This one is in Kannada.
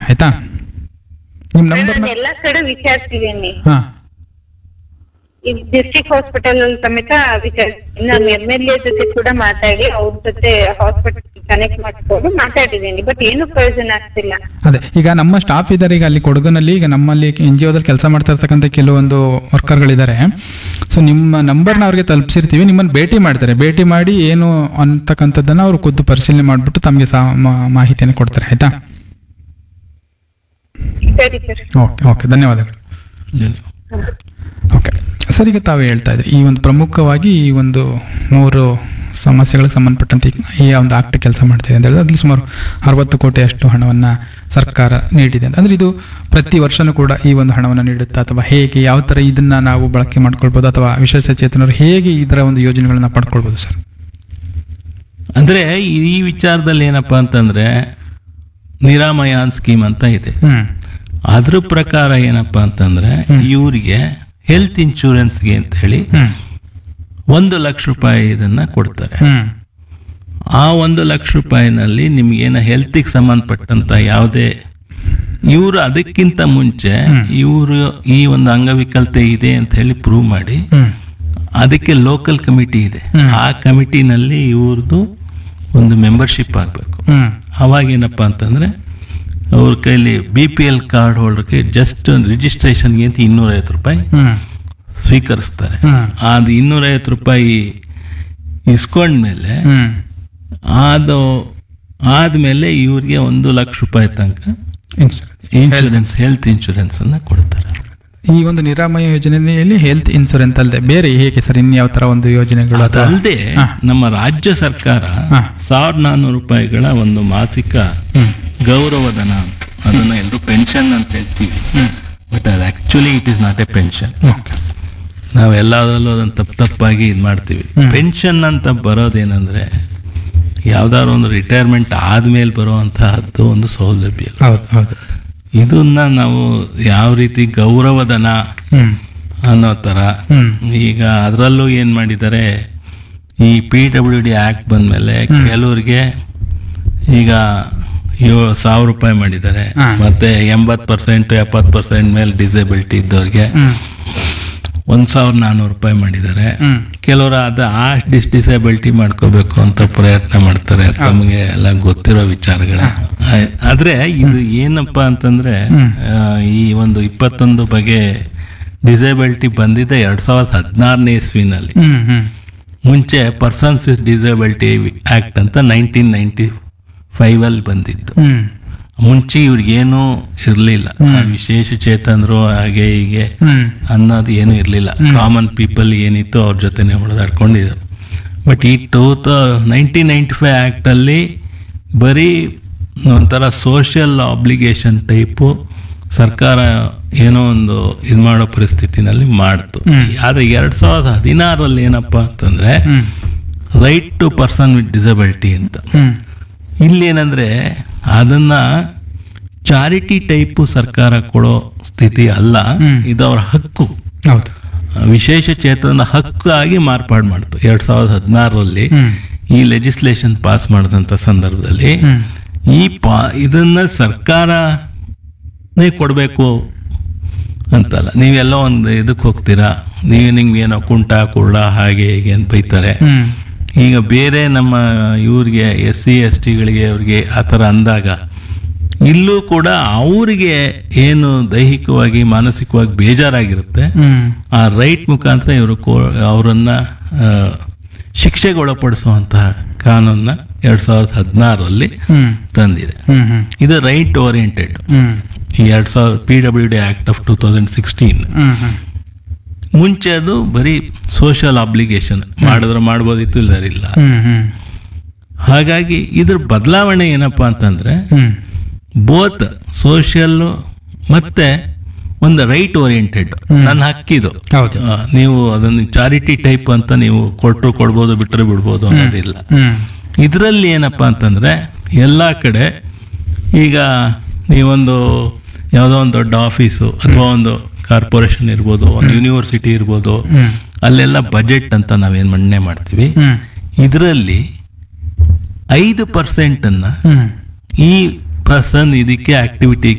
ಆಯ್ತಾ ನಿಮ್ಮ ನಂಬರ್ನ ನಾನು ಎಲ್ಲಾ ಕಡೆ ವಿಚಾರಿಸಿದೀನಿ ಹಾ ಈ ಡಿಸ್ಟ್ರಿಕ್ಟ್ ಹಾಸ್ಪಿಟಲ್ ಅಲ್ಲಿ ಸಮೇತ ವಿಚಾರಿಸಿದ್ದೀನಿ ನಾನು ಎಂ ಎಲ್ ಎ ಜೊತೆ ಕೂಡ ಮಾತಾಡಿ ಅವ್ರ ಜೊತೆ ಹಾಸ್ಪಿಟಲ್ ಕನೆಕ್ಟ್ ಮಾಡ್ಕೊಂಡು ಮಾತಾಡಿದ್ದೀನಿ ಬಟ್ ಏನು ಪ್ರಯೋಜನ ಆಗ್ತಿಲ್ಲ ಅದೇ ಈಗ ನಮ್ಮ ಸ್ಟಾಫ್ ಇದ್ದಾರೆ ಈಗ ಅಲ್ಲಿ ಕೊಡಗುನಲ್ಲಿ ಈಗ ನಮ್ಮಲ್ಲಿ ಎನ್ ಜಿ ಒದಲ್ಲಿ ಕೆಲಸ ಮಾಡ್ತಾ ಇರ್ತಕ್ಕಂಥ ಕೆಲವೊಂದು ವರ್ಕರ್ಗಳಿದ್ದಾರೆ ಸೊ ನಿಮ್ಮ ನಂಬರ್ನ ಅವ್ರಿಗೆ ತಲುಪಿಸಿರ್ತೀವಿ ನಿಮ್ಮನ್ನು ಭೇಟಿ ಮಾಡ್ತಾರೆ ಭೇಟಿ ಮಾಡಿ ಏನು ಅಂತಕ್ಕಂಥದ್ದನ್ನು ಅವರು ಖುದ್ದು ಪರಿಶೀಲನೆ ಮಾಡಿಬಿಟ್ಟು ತಮಗೆ ಸಹ ಮಾ- ಮಾಹಿತಿಯನ್ನು ಕೊಡ್ತಾರೆ ಆಯ್ತಾ ಸರಿ ಸರ್ ಓಕೆ ಓಕೆ ಧನ್ಯವಾದಗಳು ಓಕೆ ಸರ್ ಈಗ ತಾವು ಹೇಳ್ತಾ ಇದ್ರಿ ಈ ಒಂದು ಪ್ರಮುಖವಾಗಿ ಈ ಒಂದು ಮೂರು ಸಮಸ್ಯೆಗಳಿಗೆ ಸಂಬಂಧಪಟ್ಟಂತೆ ಈ ಒಂದು ಆಕ್ಟ್ ಕೆಲಸ ಮಾಡ್ತಿದೆ ಅಂತ ಹೇಳಿದ್ರೆ ಅದ್ರಲ್ಲಿ ಸುಮಾರು ಅರವತ್ತು ಕೋಟಿಯಷ್ಟು ಹಣವನ್ನು ಸರ್ಕಾರ ನೀಡಿದೆ ಅಂತ ಅಂದರೆ ಇದು ಪ್ರತಿ ವರ್ಷನೂ ಕೂಡ ಈ ಒಂದು ಹಣವನ್ನು ನೀಡುತ್ತಾ ಅಥವಾ ಹೇಗೆ ಯಾವ ಥರ ಇದನ್ನು ನಾವು ಬಳಕೆ ಮಾಡ್ಕೊಳ್ಬೋದು ಅಥವಾ ವಿಶೇಷ ಚೇತನರು ಹೇಗೆ ಇದರ ಒಂದು ಯೋಜನೆಗಳನ್ನ ಪಡ್ಕೊಳ್ಬೋದು ಸರ್ ಅಂದ್ರೆ ಈ ವಿಚಾರದಲ್ಲಿ ಏನಪ್ಪಾ ಅಂತಂದ್ರೆ ನಿರಾಮಯಾನ್ ಸ್ಕೀಮ್ ಅಂತ ಇದೆ ಹ್ಞೂ ಅದ್ರ ಪ್ರಕಾರ ಏನಪ್ಪಾ ಅಂತಂದ್ರೆ ಇವರಿಗೆ ಹೆಲ್ತ್ ಇನ್ಶೂರೆನ್ಸ್ಗೆ ಅಂತ ಹೇಳಿ ಹ್ಞೂ ಒಂದು ಲಕ್ಷ ರೂಪಾಯಿ ಇದನ್ನ ಕೊಡ್ತಾರೆ ಹ್ಞೂ ಆ ಒಂದು ಲಕ್ಷ ರೂಪಾಯಿನಲ್ಲಿ ನಿಮ್ಗೇನ ಹೆಲ್ತಿಗೆ ಸಂಬಂಧಪಟ್ಟಂತ ಯಾವುದೇ ಇವರು ಅದಕ್ಕಿಂತ ಮುಂಚೆ ಇವರು ಈ ಒಂದು ಅಂಗವಿಕಲತೆ ಇದೆ ಅಂತ ಹೇಳಿ ಪ್ರೂವ್ ಮಾಡಿ ಹ್ಞೂ ಅದಕ್ಕೆ ಲೋಕಲ್ ಕಮಿಟಿ ಇದೆ ಆ ಕಮಿಟಿನಲ್ಲಿ ಇವ್ರದ್ದು ಒಂದು ಮೆಂಬರ್ಶಿಪ್ ಆಗಬೇಕು ಹ್ಞೂ ಅವಾಗೇನಪ್ಪ ಅಂತಂದ್ರೆ ಅವ್ರ ಕೈಲಿ ಬಿ ಪಿ ಎಲ್ ಕಾರ್ಡ್ ಹೋಲ್ಡರ್ಗೆ ಜಸ್ಟ್ ರಿಜಿಸ್ಟ್ರೇಷನ್ಗೆ ಅಂತ ಇನ್ನೂರೈವತ್ತು ರೂಪಾಯಿ ಹ್ಞೂ ಸ್ವೀಕರಿಸ್ತಾರೆ ಹ್ಮ್. ಅದು ಇನ್ನೂರೈವತ್ತು ರೂಪಾಯಿ ಇಸ್ಕೊಂಡ್ಮೇಲೆ ಹ್ಞೂ ಅದು ಆದ್ಮೇಲೆ ಇವ್ರಿಗೆ ಒಂದು ಲಕ್ಷ ರೂಪಾಯಿ ತನಕ ಇನ್ಶೂರೆನ್ಸ್ ಹೆಲ್ತ್ ಇನ್ಶೂರೆನ್ಸ್ ಅನ್ನ ಕೊಡ್ತಾರೆ ಈ ಒಂದು ನಿರಾಮಯ ಯೋಜನೆಯಲ್ಲಿ ಹೆಲ್ತ್ ಇನ್ಸೂರೆನ್ಸ್ ಅಲ್ಲದೆ ಬೇರೆ ಹೇಗೆ ಸರ್ ಇನ್ಯಾವ ಥರ ಒಂದು ಯೋಜನೆಗಳು ಅಥವಾ ಅದಲ್ಲದೆ ನಮ್ಮ ರಾಜ್ಯ ಸರ್ಕಾರ ಹಾ. ಸಾವಿರದ ನಾನ್ನೂರು ರೂಪಾಯಿಗಳ ಒಂದು ಮಾಸಿಕ ಗೌರವಧನ ಅಂತ ಅದನ್ನ ಎಲ್ಲರೂ ಪೆನ್ಷನ್ ಅಂತ ಹೇಳ್ತೀವಿ ಬಟ್ ಅದು actually it is not a pension okay ನಾವು ಎಲ್ಲದರಲ್ಲೂ ಅದನ್ನು ತಪ್ಪು ತಪ್ಪಾಗಿ ಇದು ಮಾಡ್ತೀವಿ ಪೆನ್ಷನ್ ಅಂತ ಬರೋದೇನಂದ್ರೆ ಯಾವ್ದಾದ್ರು ಒಂದು ರಿಟೈರ್ಮೆಂಟ್ ಆದ್ಮೇಲೆ ಬರುವಂತಹದ್ದು ಒಂದು ಸೌಲಭ್ಯ ಹೌದು ಹೌದು ಇದನ್ನ ನಾವು ಯಾವ ರೀತಿ ಗೌರವಧನ ಹ್ಮ್ ಅನ್ನೋ ಥರ ಹ್ಮ್. ಈಗ ಅದರಲ್ಲೂ ಏನು ಮಾಡಿದ್ದಾರೆ ಈ ಪಿ ಡಬ್ಲ್ಯೂ ಡಿ ಆ್ಯಕ್ಟ್ ಬಂದಮೇಲೆ ಕೆಲವ್ರಿಗೆ ಈಗ ಏಳು ಸಾವಿರ ರೂಪಾಯಿ ಮಾಡಿದ್ದಾರೆ ಹಾ. ಮತ್ತೆ ಎಂಬತ್ತು ಪರ್ಸೆಂಟ್ ಎಪ್ಪತ್ತು ಪರ್ಸೆಂಟ್ ಮೇಲೆ ಡಿಸೇಬಿಲಿಟಿ ಇದ್ದವ್ರಿಗೆ ಹ್ಮ್ ಒಂದು ಸಾವಿರದ ನಾನ್ನೂರು ರೂಪಾಯಿ ಮಾಡಿದ್ದಾರೆ ಹ್ಮ್ ಕೆಲವರು ಅದು ಆ ಡಿಸ್ ಡಿಸೇಬಿಲಿಟಿ ಮಾಡ್ಕೋಬೇಕು ಅಂತ ಪ್ರಯತ್ನ ಮಾಡ್ತಾರೆ ತಮಗೆ ಎಲ್ಲ ಗೊತ್ತಿರೋ ವಿಚಾರಗಳೇ ಆ- ಆದ್ರೆ ಇದು ಏನಪ್ಪ ಅಂತಂದ್ರೆ ಆ, ಈ ಒಂದು ಇಪ್ಪತ್ತೊಂದು ಬಗೆ ಡಿಸೇಬಿಲಿಟಿ ಬಂದಿದೆ ಎರಡ್ ಸಾವಿರದ ಹದಿನಾರನೇ ಇಸ್ವಿನಲ್ಲಿ ಹ್ಮ್ ಹ್ಮ್ ಮುಂಚೆ ಪರ್ಸನ್ಸ್ ವಿತ್ ಡಿಸೇಬಿಲಿಟಿ ಆಕ್ಟ್ ಅಂತ ನೈನ್ಟೀನ್ ನೈನ್ಟಿ ಫೈವ್ ಅಲ್ಲಿ ಬಂದಿತ್ತು ಹ್ಮ್ ಮುಂಚೆ ಇವ್ರಿಗೇನು ಇರಲಿಲ್ಲ ವಿಶೇಷ ಚೇತನರು ಹಾಗೆ ಹೀಗೆ ಹ್ಮ್ ಅನ್ನೋದು ಏನು ಇರಲಿಲ್ಲ ಕಾಮನ್ ಪೀಪಲ್ ಏನಿತ್ತು ಅವ್ರ ಜೊತೆನೆ ಹೊಡೆದಾಡ್ಕೊಂಡಿದ್ರು ಬಟ್ ಈ to the nineteen ninety five ಆ್ಯಕ್ಟಲ್ಲಿ ಬರೀ ಒಂಥರ ಸೋಷಿಯಲ್ ಆಬ್ಲಿಗೇಷನ್ ಟೈಪು ಸರ್ಕಾರ ಏನೋ ಒಂದು ಇದು ಮಾಡೋ ಪರಿಸ್ಥಿತಿನಲ್ಲಿ ಮಾಡ್ತು ಆದರೆ ಎರಡು ಸಾವಿರದ ಹದಿನಾರಲ್ಲಿ ಏನಪ್ಪ ಅಂತಂದರೆ ಹ್ಮ್ right to person with disability ಅಂತ ಹ್ಮ್ ಇಲ್ಲೇನಂದ್ರೆ ಅದನ್ನ ಚಾರಿಟಿ ಟೈಪು ಸರ್ಕಾರ ಕೊಡೋ ಸ್ಥಿತಿ ಅಲ್ಲ ಇದು ಅವ್ರ ಹಕ್ಕು ಹೌದು ವಿಶೇಷ ಚೇತನ ಹಕ್ಕಾಗಿ ಮಾರ್ಪಾಡು ಮಾಡ್ತು ಎರಡ್ ಸಾವಿರದ ಹದಿನಾರರಲ್ಲಿ ಹ್ಮ್ ಈ ಲೆಜಿಸ್ಲೇಷನ್ ಪಾಸ್ ಮಾಡಿದಂಥ ಸಂದರ್ಭದಲ್ಲಿ ಹ್ಮ್ ಈ ಪಾ ಇದನ್ನ ಸರ್ಕಾರನೇ ಕೊಡಬೇಕು ಅಂತಲ್ಲ ನೀವೆಲ್ಲ ಒಂದು ಇದಕ್ಕೆ ಹೋಗ್ತೀರಾ ನೀವು ನಿಮ್ಗೆ ಏನೋ ಕುಂಟ ಕುರುಡ ಹಾಗೆ ಹೀಗೆ ಅಂತ ಬೈತಾರೆ ಹ್ಮ್ ಈಗ ಬೇರೆ ನಮ್ಮ ಇವ್ರಿಗೆ ಎಸ್ ಸಿ ಎಸ್ ಟಿಗಳಿಗೆ ಅವ್ರಿಗೆ ಆ ಥರ ಅಂದಾಗ ಇಲ್ಲೂ ಕೂಡ ಅವರಿಗೆ ಏನು ದೈಹಿಕವಾಗಿ ಮಾನಸಿಕವಾಗಿ ಬೇಜಾರಾಗಿರುತ್ತೆ ಹ್ಮ್ ಆ ರೈಟ್ ಮುಖಾಂತರ ಇವರು ಕೋ ಅವರನ್ನು ಶಿಕ್ಷೆಗೆ ಒಳಪಡಿಸುವಂತಹ ಕಾನೂನನ್ನ ಎರಡು ಸಾವಿರದ ಹದಿನಾರರಲ್ಲಿ ಹ್ಮ್ ತಂದಿದೆ ಹ್ಮ್ ಹ್ಮ್ ಇದು ರೈಟ್ ಓರಿಯೆಂಟೆಡ್ ಹ್ಮ್ ಈ ಎರಡು ಸಾವಿರ P W D act of two thousand sixteen ಹ್ಮ್ ಹ್ಮ್ ಮುಂಚೆ ಅದು ಬರೀ ಸೋಷಿಯಲ್ ಆಬ್ಲಿಗೇಷನ್ ಮಾಡಿದ್ರೆ ಮಾಡ್ಬೋದಿತ್ತು ಇಲ್ಲದಿಲ್ಲ ಹ್ಮ್ ಹ್ಮ್ ಹಾಗಾಗಿ ಇದ್ರ ಬದಲಾವಣೆ ಏನಪ್ಪಾ ಅಂತಂದ್ರೆ ಹ್ಮ್ ಬೋತ್ ಸೋಷಿಯಲ್ ಮತ್ತೆ ಒಂದು ರೈಟ್ ಓರಿಯೆಂಟೆಡ್ ನನ್ನ ಹಕ್ಕಿದು ಹೌದು ಆ, ನೀವು ಅದನ್ನು ಚಾರಿಟಿ ಟೈಪ್ ಅಂತ ನೀವು ಕೊಟ್ಟರು ಕೊಡ್ಬೋದು ಬಿಟ್ಟರೆ ಬಿಡ್ಬೋದು ಅನ್ನೋದಿಲ್ಲ ಹ್ಮ್ ಇದರಲ್ಲಿ ಏನಪ್ಪಾ ಅಂತಂದ್ರೆ ಎಲ್ಲ ಕಡೆ ಈಗ ನೀವೊಂದು ಯಾವುದೋ ಒಂದು ದೊಡ್ಡ ಆಫೀಸು ಅಥವಾ ಒಂದು ಕಾರ್ಪೊರೇಷನ್ ಇರ್ಬೋದು ಒಂದು ಯೂನಿವರ್ಸಿಟಿ ಇರ್ಬೋದು ಹ್ಮ್ ಅಲ್ಲೆಲ್ಲ ಬಜೆಟ್ ಅಂತ ನಾವೇನು ಮಣ್ಣೆ ಮಾಡ್ತೀವಿ ಹ್ಮ್ ಇದರಲ್ಲಿ ಐದು ಪರ್ಸೆಂಟನ್ನು ಹ್ಮ್ ಈ ಪರ್ಸನ್ ಇದಕ್ಕೆ ಆಕ್ಟಿವಿಟಿ